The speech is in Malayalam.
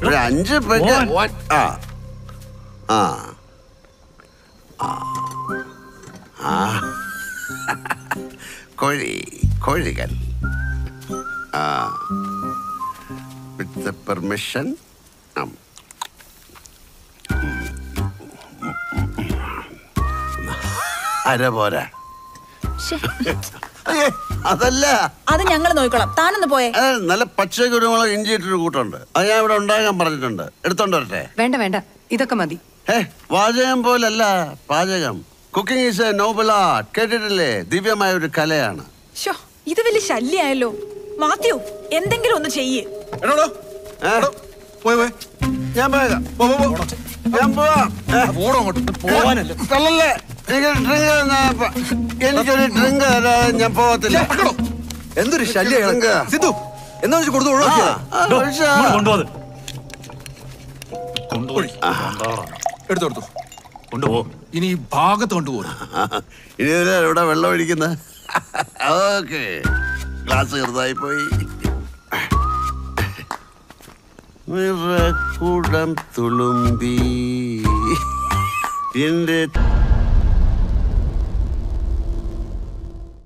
ഒരു അഞ്ച് പെഗ് മോൻ. വൺ- ആ ആ ആ. ആ കോഴി കോഴികൾ ആ വിത്ത് പെർമിഷൻ അര പോരാ ശ്ശെ, അയ്യേ, അതല്ല അത് ഞങ്ങൾ നോക്കിക്കോളാം താനൊന്ന് പോയേ അത് നല്ല പച്ച കുരുമുളക് ഇഞ്ചി ഇട്ടൊരു കൂട്ടുണ്ട് അത് ഞാൻ ഇവിടെ ഉണ്ടാകാൻ പറഞ്ഞിട്ടുണ്ട് എടുത്തോണ്ട് വരട്ടെ വേണ്ട വേണ്ട ഇതൊക്കെ മതി ഏ വാചകം പോലല്ല പാചകം cooking is a noble art കേട്ടിട്ടില്ലേ ദിവ്യമായ ഒരു കലയാണ് ഷോ ഇത് വലിയ ശല്യായല്ലോ മാത്യു എന്തെങ്കിലും ഒന്ന് ചെയ്യ് എടോ ഏ? പോയി പോയി ഞാൻ പോയേക്കാം പോ പോ, പോ ഞാൻ പോവാം ഏ? പോടോ അങ്ങോട്ട് പോവാനല്ലേ തള്ളല്ലേ എനിക്ക് ഡ്രിങ്ക് എനിക്കൊരു ഡ്രിങ്ക് തരാതെ ഞാൻ പോകത്തില്ല പക്കടോ എന്തൊരു ശല്യം ഡ്രിങ്ക്. സിദ്ധു എന്താ വെച്ച് കൊടുത്തു ആ, ഒഴിവാക്കിയ ആ, ഡോ, ഒഴിച്ചാ. ഇങ്ങോട്ട് കൊണ്ടുപോത് കൊണ്ടുപോയി എടുത്തു എടുത്തു കൊണ്ടുപോ ഇനി ഈ ഭാഗത്ത് കൊണ്ടുപോകും ആ, ഇനി ഇതില് ഇവിടെ വെള്ളം ഒഴിക്കുന്നത് ഓക്കെ ഗ്ലാസ് ചെറുതായി പോയി നിറക്കുടം തുളുമ്പി എന്റെ